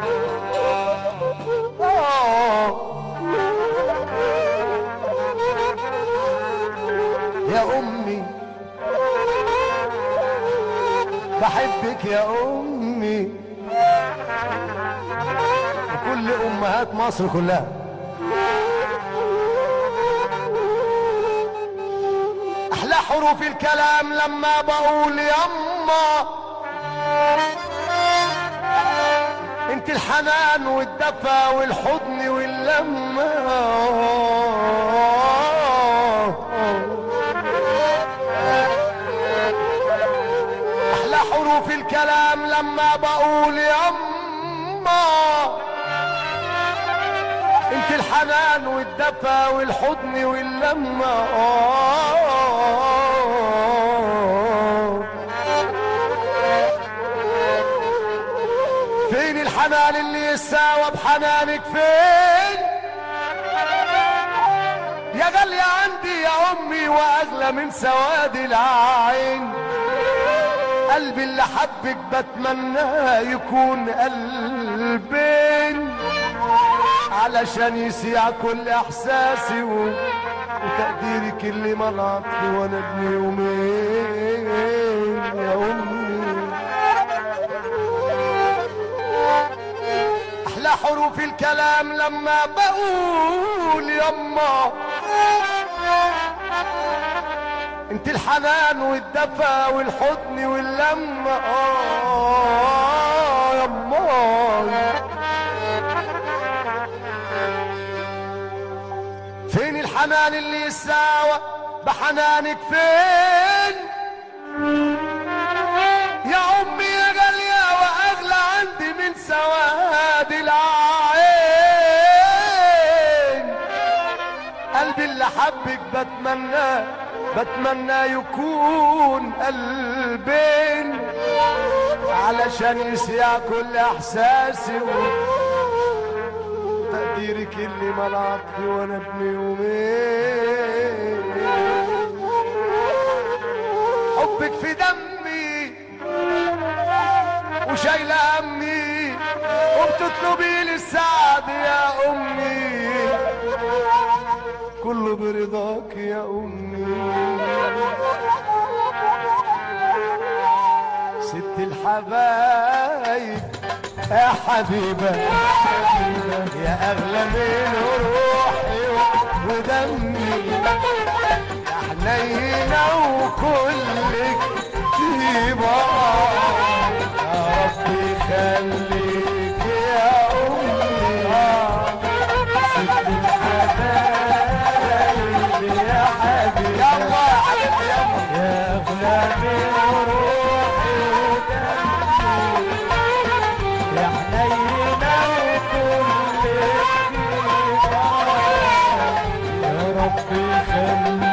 يا امي بحبك يا امي وكل امهات مصر كلها احلى حروف الكلام لما بقول يما انت الحنان والدفى والحضن واللمه احلى حروف الكلام لما بقول يما انت الحنان والدفى والحضن واللمه فين الحنان اللي يساوى بحنانك فين يا غالية عندي يا امي واغلى من سواد العين قلبي اللي حبك بتمناه يكون قلبين علشان يسيع كل احساسي و... وتقديرك اللي ملعطي وانا ابن يومين يا امي احلى حروف الكلام لما بقول يما انت الحنان والدفى والحضن واللمة آه يما فين الحنان اللي يساوى بحنانك فين يا امي يا غالية واغلى عندي من سواد العين قلبي اللي حبك بتمناه بتمنى يكون قلبين علشان يسيع كل احساسي وتقديرك اللي ملعطي وانا ابن يومين حبك في دمي وشايله همي وبتطلبي لي السعد يا امي كله برضاك يا امي ست الحبايب يا حبيبة يا أغلى من روحي ودمي يا حنينة وكلك طيبة يا رب يخليك يا أمي ست الحبايب يا حبيبي يلا يا حبيبي يلا يا أغلى من روحي ودمي يا حنينة وكل يا رب يخليك